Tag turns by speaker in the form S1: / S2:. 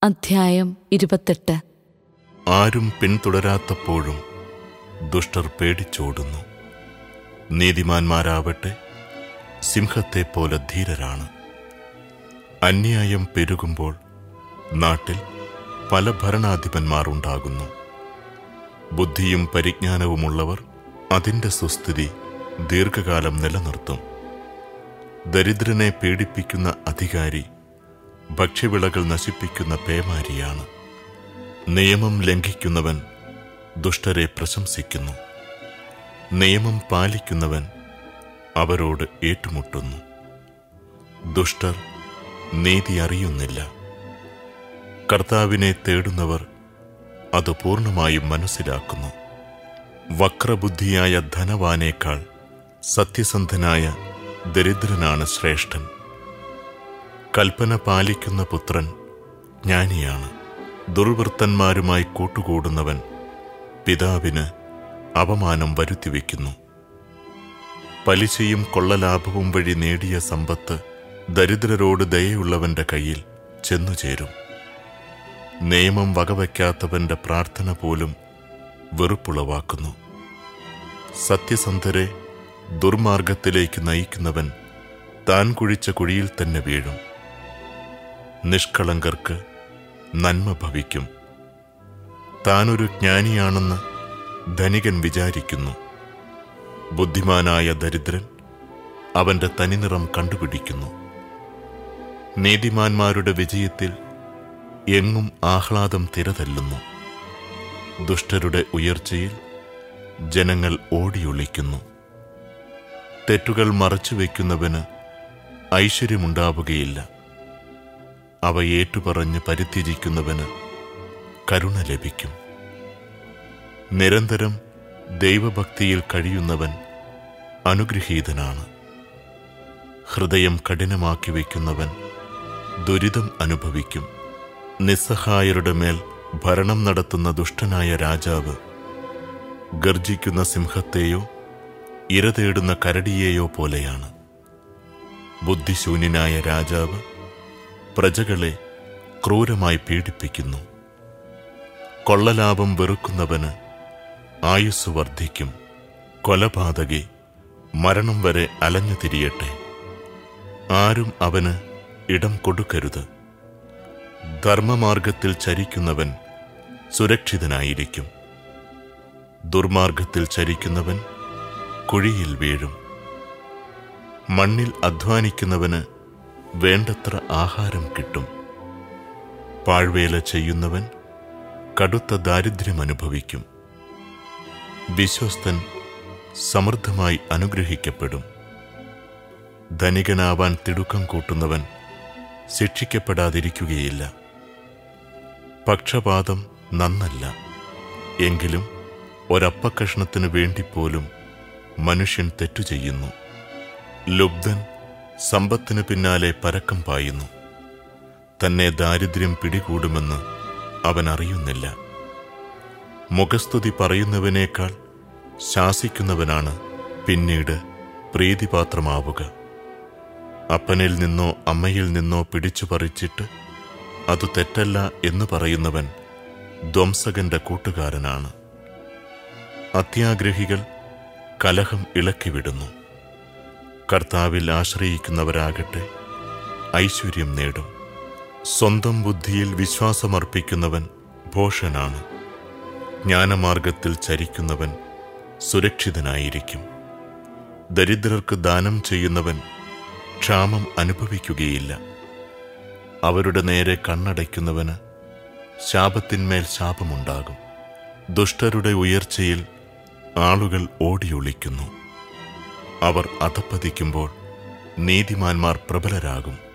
S1: അധ്യായം ഇരുപത്തെട്ട്
S2: ആരും പിന്തുടരാത്തപ്പോഴും ദുഷ്ടർ പേടിച്ചോടുന്നു നീതിമാന്മാരാവട്ടെ സിംഹത്തെപ്പോലെ ധീരരാണ് അന്യായം പെരുകുമ്പോൾ നാട്ടിൽ പല ഭരണാധിപന്മാർ ഉണ്ടാകുന്നു ബുദ്ധിയും പരിജ്ഞാനവുമുള്ളവർ അതിൻ്റെ സുസ്ഥിതി ദീർഘകാലം നിലനിർത്തും ദരിദ്രനെ പീഡിപ്പിക്കുന്ന അധികാരി ഭക്ഷ്യവിളകൾ നശിപ്പിക്കുന്ന പേമാരിയാണ് നിയമം ലംഘിക്കുന്നവൻ ദുഷ്ടരെ പ്രശംസിക്കുന്നു നിയമം പാലിക്കുന്നവൻ അവരോട് ഏറ്റുമുട്ടുന്നു ദുഷ്ടർ നീതി അറിയുന്നില്ല കർത്താവിനെ തേടുന്നവർ അത് പൂർണ്ണമായും മനസ്സിലാക്കുന്നു വക്രബുദ്ധിയായ ധനവാനേക്കാൾ സത്യസന്ധനായ ദരിദ്രനാണ് ശ്രേഷ്ഠൻ കൽപ്പന പാലിക്കുന്ന പുത്രൻ ജ്ഞാനിയാണ് ദുർവൃത്തന്മാരുമായി കൂട്ടുകൂടുന്നവൻ പിതാവിന് അപമാനം വരുത്തിവെക്കുന്നു പലിശയും കൊള്ളലാഭവും വഴി നേടിയ സമ്പത്ത് ദരിദ്രരോട് ദയയുള്ളവന്റെ കയ്യിൽ ചെന്നുചേരും നിയമം വകവയ്ക്കാത്തവന്റെ പ്രാർത്ഥന പോലും വെറുപ്പുളവാക്കുന്നു സത്യസന്ധരെ ദുർമാർഗത്തിലേക്ക് നയിക്കുന്നവൻ താൻ കുഴിച്ച കുഴിയിൽ തന്നെ വീഴും നിഷ്കളങ്കർക്ക് നന്മ ഭവിക്കും താനൊരു ജ്ഞാനിയാണെന്ന് ധനികൻ വിചാരിക്കുന്നു ബുദ്ധിമാനായ ദരിദ്രൻ അവന്റെ തനിനിറം കണ്ടുപിടിക്കുന്നു നീതിമാന്മാരുടെ വിജയത്തിൽ എങ്ങും ആഹ്ലാദം തിരതല്ലുന്നു ദുഷ്ടരുടെ ഉയർച്ചയിൽ ജനങ്ങൾ ഓടിയൊളിക്കുന്നു തെറ്റുകൾ മറച്ചുവെക്കുന്നവന് ഐശ്വര്യമുണ്ടാവുകയില്ല അവ ഏറ്റുപറഞ്ഞ് പരിത്യജിക്കുന്നവന് കരുണ ലഭിക്കും നിരന്തരം ദൈവഭക്തിയിൽ കഴിയുന്നവൻ അനുഗ്രഹീതനാണ് ഹൃദയം കഠിനമാക്കി വയ്ക്കുന്നവൻ ദുരിതം അനുഭവിക്കും നിസ്സഹായരുടെ മേൽ ഭരണം നടത്തുന്ന ദുഷ്ടനായ രാജാവ് ഗർജിക്കുന്ന സിംഹത്തെയോ ഇര തേടുന്ന കരടിയെയോ പോലെയാണ് ബുദ്ധിശൂന്യനായ രാജാവ് പ്രജകളെ ക്രൂരമായി പീഡിപ്പിക്കുന്നു കൊള്ളലാഭം വെറുക്കുന്നവന് ആയുസ് വർദ്ധിക്കും കൊലപാതകി മരണം വരെ അലഞ്ഞു തിരിയട്ടെ ആരും അവന് ഇടം കൊടുക്കരുത് ധർമ്മമാർഗത്തിൽ ചരിക്കുന്നവൻ സുരക്ഷിതനായിരിക്കും ദുർമാർഗത്തിൽ ചരിക്കുന്നവൻ കുഴിയിൽ വീഴും മണ്ണിൽ അധ്വാനിക്കുന്നവന് വേണ്ടത്ര ആഹാരം കിട്ടും പാഴ്വേല ചെയ്യുന്നവൻ കടുത്ത ദാരിദ്ര്യം അനുഭവിക്കും വിശ്വസ്തൻ സമൃദ്ധമായി അനുഗ്രഹിക്കപ്പെടും ധനികനാവാൻ തിടുക്കം കൂട്ടുന്നവൻ ശിക്ഷിക്കപ്പെടാതിരിക്കുകയില്ല പക്ഷപാതം നന്നല്ല എങ്കിലും ഒരപ്പക്കഷ്ണത്തിനു വേണ്ടിപ്പോലും മനുഷ്യൻ തെറ്റു ചെയ്യുന്നു ലുബ്ധൻ സമ്പത്തിനു പിന്നാലെ പരക്കം പായുന്നു തന്നെ ദാരിദ്ര്യം പിടികൂടുമെന്ന് അവൻ അറിയുന്നില്ല മുഖസ്തുതി പറയുന്നവനേക്കാൾ ശാസിക്കുന്നവനാണ് പിന്നീട് പ്രീതിപാത്രമാവുക അപ്പനിൽ നിന്നോ അമ്മയിൽ നിന്നോ പിടിച്ചു പറിച്ചിട്ട് അത് തെറ്റല്ല എന്ന് പറയുന്നവൻ ധ്വംസകന്റെ കൂട്ടുകാരനാണ് അത്യാഗ്രഹികൾ കലഹം ഇളക്കിവിടുന്നു കർത്താവിൽ ആശ്രയിക്കുന്നവരാകട്ടെ ഐശ്വര്യം നേടും സ്വന്തം ബുദ്ധിയിൽ വിശ്വാസമർപ്പിക്കുന്നവൻ ഭോഷനാണ് ജ്ഞാനമാർഗത്തിൽ ചരിക്കുന്നവൻ സുരക്ഷിതനായിരിക്കും ദരിദ്രർക്ക് ദാനം ചെയ്യുന്നവൻ ക്ഷാമം അനുഭവിക്കുകയില്ല അവരുടെ നേരെ കണ്ണടയ്ക്കുന്നവന് ശാപത്തിന്മേൽ ശാപമുണ്ടാകും ദുഷ്ടരുടെ ഉയർച്ചയിൽ ആളുകൾ ഓടിയൊളിക്കുന്നു അവർ അധപ്പതിക്കുമ്പോൾ നീതിമാന്മാർ പ്രബലരാകും